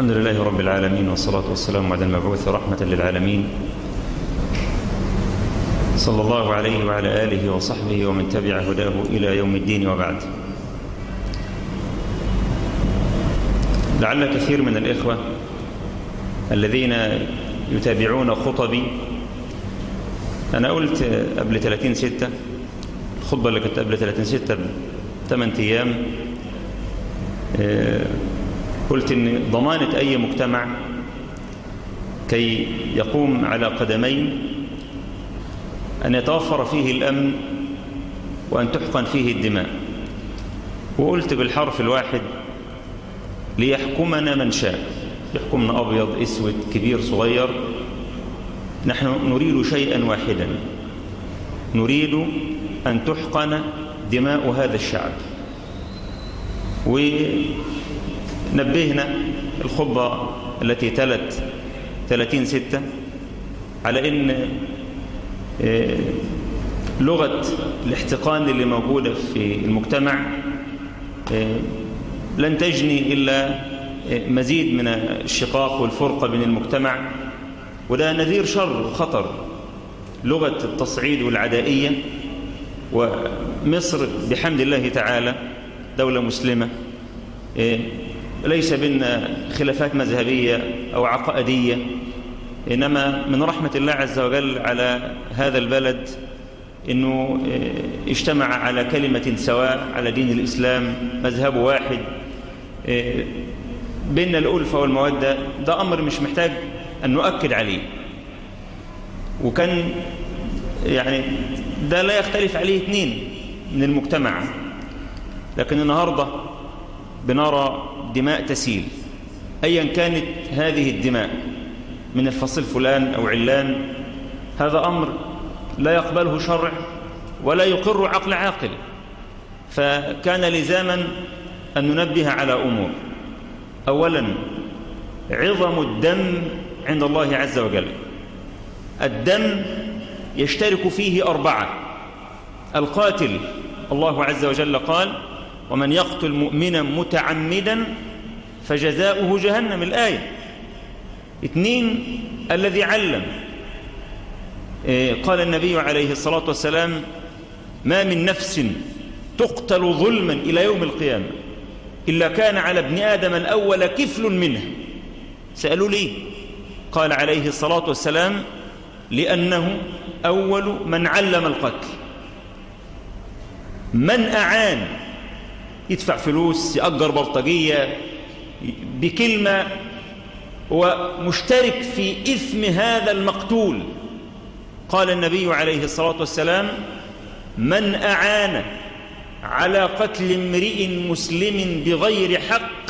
الحمد لله رب العالمين والصلاة والسلام على المبعوث رحمة للعالمين صلى الله عليه وعلى آله وصحبه ومن تبع هداه إلى يوم الدين وبعد لعل كثير من الإخوة الذين يتابعون خطبي أنا قلت قبل 30 ستة الخطبة اللي كانت قبل 30 ستة 8 أيام قلت إن ضمانة أي مجتمع كي يقوم على قدمين أن يتوفر فيه الأمن وأن تحقن فيه الدماء وقلت بالحرف الواحد ليحكمنا من شاء يحكمنا أبيض أسود كبير صغير نحن نريد شيئا واحدا نريد أن تحقن دماء هذا الشعب ونبهنا الخطبة التي تلت 30 ستة على أن لغة الاحتقان اللي موجودة في المجتمع لن تجني إلا مزيد من الشقاق والفرقة بين المجتمع وده نذير شر وخطر لغة التصعيد والعدائية ومصر بحمد الله تعالى دولة مسلمة ليس بيننا خلافات مذهبية أو عقائدية إنما من رحمة الله عز وجل على هذا البلد أنه اجتمع على كلمة سواء على دين الإسلام مذهب واحد بيننا الألفة والمودة ده أمر مش محتاج أن نؤكد عليه وكان يعني ده لا يختلف عليه اثنين من المجتمع لكن النهاردة بنرى دماء تسيل أيا كانت هذه الدماء من الفصل فلان أو علان هذا أمر لا يقبله شرع ولا يقر عقل عاقل فكان لزاما أن ننبه على أمور أولا عظم الدم عند الله عز وجل الدم يشترك فيه أربعة القاتل الله عز وجل قال ومن يقتل مؤمنا متعمدا فجزاؤه جهنم الآية اثنين الذي علم قال النبي عليه الصلاة والسلام ما من نفس تقتل ظلما إلى يوم القيامة إلا كان على ابن آدم الأول كفل منه سألوا ليه قال عليه الصلاة والسلام لأنه أول من علم القتل من أعان يدفع فلوس يأجر بلطجية بكلمة ومشترك في إثم هذا المقتول قال النبي عليه الصلاة والسلام من أعان على قتل امرئ مسلم بغير حق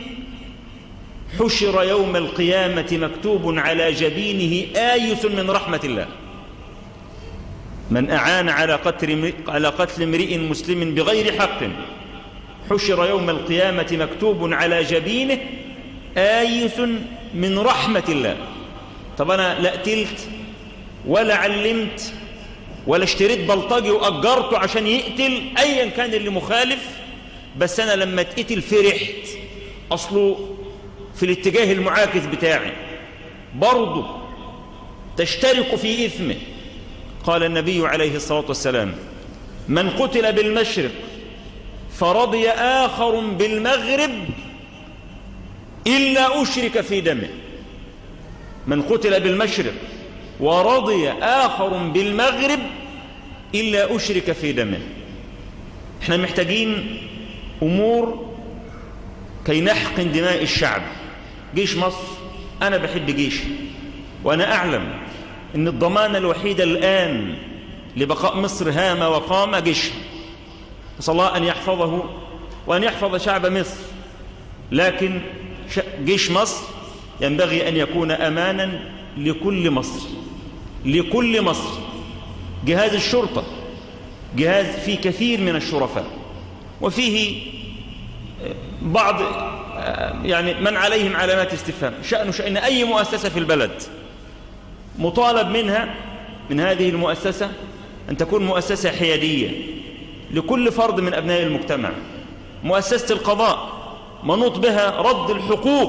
حشر يوم القيامة مكتوب على جبينه آيس من رحمة الله من أعان على قتل على قتل امرئ مسلم بغير حق حشر يوم القيامة مكتوب على جبينه آيس من رحمة الله طب أنا لا قتلت ولا علمت ولا اشتريت بلطجي وأجرته عشان يقتل أيا كان اللي مخالف بس أنا لما اتقتل فرحت أصله في الاتجاه المعاكس بتاعي برضه تشترك في إثمه قال النبي عليه الصلاة والسلام من قتل بالمشرق فرضي آخر بالمغرب إلا أشرك في دمه من قتل بالمشرق ورضي آخر بالمغرب إلا أشرك في دمه احنا محتاجين أمور كي نحقن دماء الشعب جيش مصر أنا بحب جيشي وأنا أعلم أن الضمانة الوحيدة الآن لبقاء مصر هامة وقامة جيش نسأل الله أن يحفظه وأن يحفظ شعب مصر لكن جيش مصر ينبغي أن يكون أمانا لكل مصر لكل مصر جهاز الشرطة جهاز فيه كثير من الشرفاء وفيه بعض يعني من عليهم علامات استفهام شأن شأن أي مؤسسة في البلد مطالب منها من هذه المؤسسة أن تكون مؤسسة حيادية لكل فرد من أبناء المجتمع مؤسسة القضاء منوط بها رد الحقوق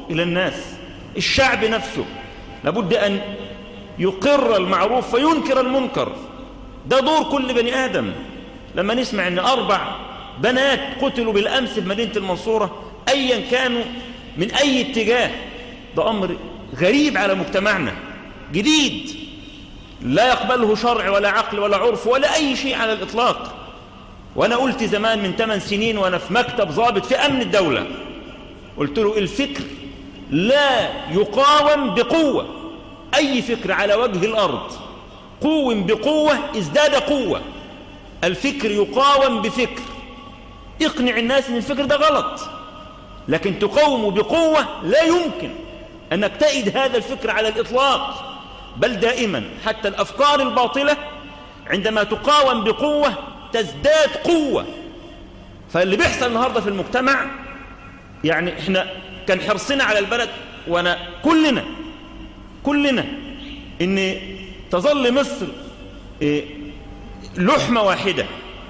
إلى الناس الشعب نفسه لابد أن يقر المعروف فينكر المنكر ده دور كل بني آدم لما نسمع أن أربع بنات قتلوا بالأمس في مدينة المنصورة أيا كانوا من أي اتجاه ده أمر غريب على مجتمعنا جديد لا يقبله شرع ولا عقل ولا عرف ولا أي شيء على الإطلاق وأنا قلت زمان من 8 سنين وأنا في مكتب ضابط في أمن الدولة قلت له الفكر لا يقاوم بقوة أي فكر على وجه الأرض قوم بقوة ازداد قوة الفكر يقاوم بفكر اقنع الناس ان الفكر ده غلط لكن تقاوم بقوة لا يمكن أنك تأيد هذا الفكر على الإطلاق بل دائما حتى الأفكار الباطلة عندما تقاوم بقوة تزداد قوة فاللي بيحصل النهاردة في المجتمع يعني احنا كان حرصنا على البلد وانا كلنا كلنا ان تظل مصر إيه، لحمة واحدة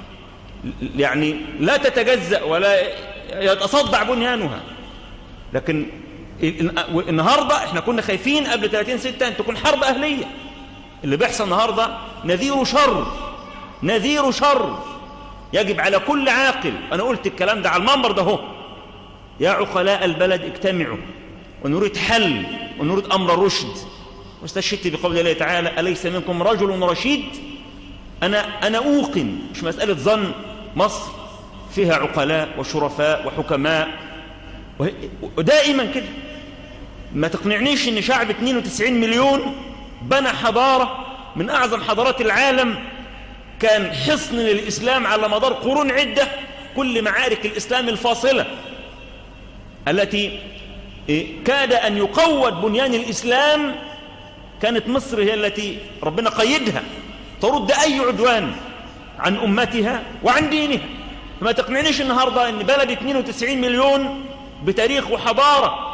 يعني لا تتجزأ ولا يتصدع بنيانها لكن النهاردة احنا كنا خايفين قبل 30 ستة ان تكون حرب أهلية اللي بيحصل النهاردة نذير شر نذير شر يجب على كل عاقل أنا قلت الكلام ده على المنبر ده هو يا عقلاء البلد اجتمعوا ونريد حل ونريد أمر رشد واستشهدت بقول الله تعالى أليس منكم رجل رشيد أنا, أنا أوقن مش مسألة ظن مصر فيها عقلاء وشرفاء وحكماء ودائما كده ما تقنعنيش ان شعب 92 مليون بنى حضارة من أعظم حضارات العالم كان حصن للإسلام على مدار قرون عدة كل معارك الإسلام الفاصلة التي كاد أن يقود بنيان الإسلام كانت مصر هي التي ربنا قيدها ترد أي عدوان عن أمتها وعن دينها فما تقنعنيش النهاردة أن بلد 92 مليون بتاريخ وحضارة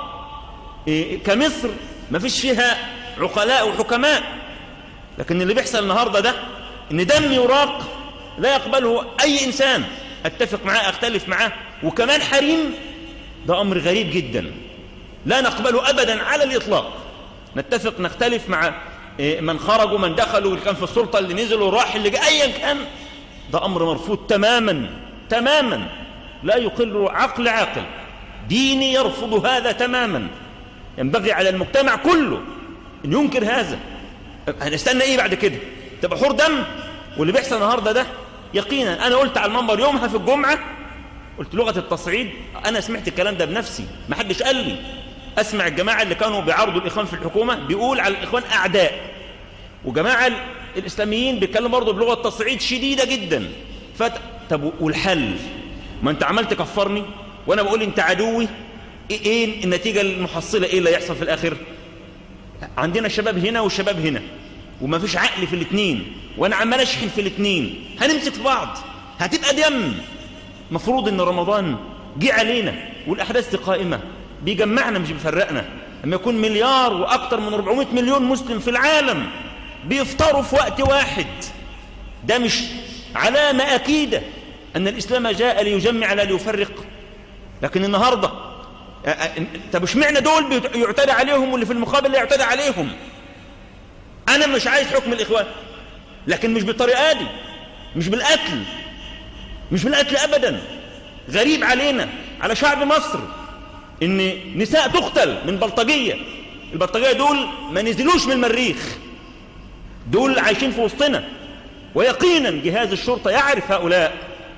كمصر ما فيش فيها عقلاء وحكماء لكن اللي بيحصل النهاردة ده ان دم يراق لا يقبله أي إنسان أتفق معاه أختلف معاه وكمان حريم ده أمر غريب جدا لا نقبله أبدا على الإطلاق نتفق نختلف مع من خرجوا من دخلوا اللي كان في السلطة اللي نزلوا راح اللي جاء أيا كان ده أمر مرفوض تماما تماما لا يقل عقل عاقل ديني يرفض هذا تماما ينبغي على المجتمع كله أن ينكر هذا هنستنى إيه بعد كده تبقى حور دم واللي بيحصل النهاردة ده يقينا أنا قلت على المنبر يومها في الجمعة قلت لغة التصعيد أنا سمعت الكلام ده بنفسي ما حدش قال لي أسمع الجماعة اللي كانوا بيعرضوا الإخوان في الحكومة بيقول على الإخوان أعداء وجماعة الإسلاميين بيتكلموا برضه بلغة تصعيد شديدة جدا فت... طب والحل ما أنت عمال تكفرني وأنا بقول أنت عدوي إيه النتيجة المحصلة إيه اللي يحصل في الآخر عندنا شباب هنا والشباب هنا وما فيش عقل في الاثنين وأنا عمال أشحن في الاثنين هنمسك في بعض هتبقى دم مفروض ان رمضان جه علينا والاحداث دي قائمه بيجمعنا مش بيفرقنا لما يكون مليار واكثر من 400 مليون مسلم في العالم بيفطروا في وقت واحد ده مش علامه اكيده ان الاسلام جاء ليجمع لا ليفرق لكن النهارده طب اشمعنى دول يعتدى عليهم واللي في المقابل لا يعتدى عليهم انا مش عايز حكم الاخوان لكن مش بالطريقه دي مش بالقتل مش بالقتل أبدا غريب علينا على شعب مصر إن نساء تقتل من بلطجية البلطجية دول ما نزلوش من المريخ دول عايشين في وسطنا ويقينا جهاز الشرطة يعرف هؤلاء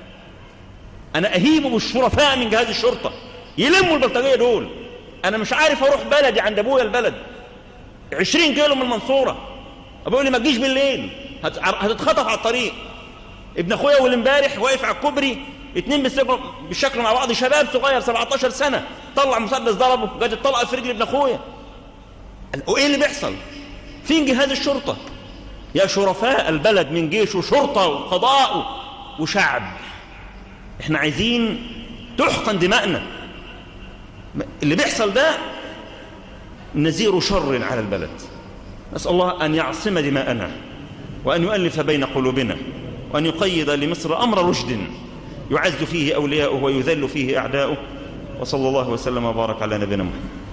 أنا أهيب بالشرفاء من جهاز الشرطة يلموا البلطجية دول أنا مش عارف أروح بلدي عند أبويا البلد عشرين كيلو من المنصورة أبويا لي ما تجيش بالليل هتتخطف على الطريق ابن اخويا والامبارح واقف على الكوبري اتنين بالشكل مع بعض شباب صغير 17 سنه طلع مسدس ضربه جت الطلقه في رجل ابن اخويا وايه اللي بيحصل فين جهاز الشرطه يا شرفاء البلد من جيش وشرطه وقضاء وشعب احنا عايزين تحقن دماءنا اللي بيحصل ده نزير شر على البلد نسال الله ان يعصم دماءنا وان يؤلف بين قلوبنا وأن يقيد لمصر أمر رشد يعز فيه أولياؤه ويذل فيه أعداؤه وصلى الله وسلم وبارك على نبينا محمد